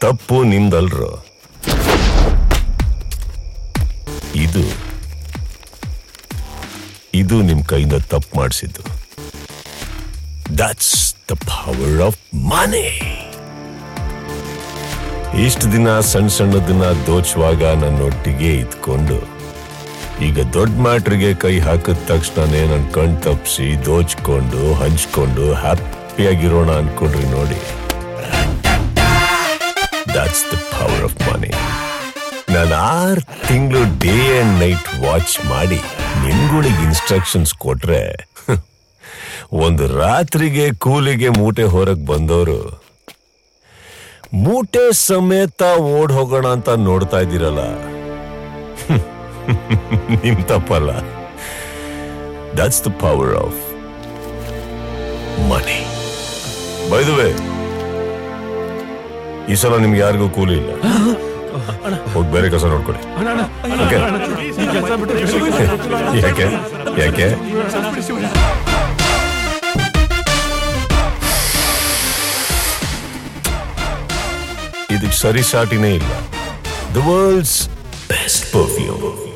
ತಪ್ಪು ನಿಮ್ದಲ್ರು ಇದು ಇದು ನಿಮ್ ಕೈಯಿಂದ ತಪ್ಪು ಮಾಡಿಸಿದ್ದು that's the power of money ಇಷ್ಟು ದಿನ ಸಣ್ಣ ಸಣ್ಣದನ್ನ ದೋಚುವಾಗ ನನ್ನೊಟ್ಟಿಗೆ ಇದ್ಕೊಂಡು ಈಗ ದೊಡ್ಡ ಮ್ಯಾಟ್ರಿಗೆ ಕೈ ಹಾಕಿದ ತಕ್ಷಣನೇ ನನ್ನ ಕಣ್ ತಪ್ಪಿಸಿ ದೋಚ್ಕೊಂಡು ಹಂಚ್ಕೊಂಡು ಹ್ಯಾಪಿಯಾಗಿರೋಣ ಅನ್ಕೊಂಡ್ರಿ ನೋಡಿ that's the power of money ನಾನು ಆರು ತಿಂಗಳು ಡೇ ಅಂಡ್ ನೈಟ್ ವಾಚ್ ಮಾಡಿ ನಿಮ್ಗಳಿಗೆ ಇನ್ಸ್ಟ್ರಕ್ಷನ್ಸ್ ಕೊಟ್ರೆ ಒಂದು ರಾತ್ರಿಗೆ ಕೂಲಿಗೆ ಮೂಟೆ ಹೊರಗ್ ಬಂದವರು ಮೂಟೆ ಸಮೇತ ಓಡ್ ಹೋಗೋಣ ಅಂತ ನೋಡ್ತಾ ಇದ್ದೀರಲ್ಲ ನಿಮ್ ತಪ್ಪಲ್ಲ that's the power of money by the way ಈ ಸಲ ನಿಮ್ಗೆ ಯಾರಿಗೂ ಕೂಲಿ ಇಲ್ಲ ಹೋಗಿ ಬೇರೆ ಕೆಲಸ ನೋಡ್ಕೊಳ್ಳಿ ಓಕೆ ಯಾಕೆ ಯಾಕೆ ಇದಕ್ಕೆ ಸರಿ ಸಾಟಿನೇ ಇಲ್ಲ ದ ವರ್ಲ್ಡ್ಸ್ ಬೆಸ್ಟ್ ಪರ್ಫ್ಯೂಮ್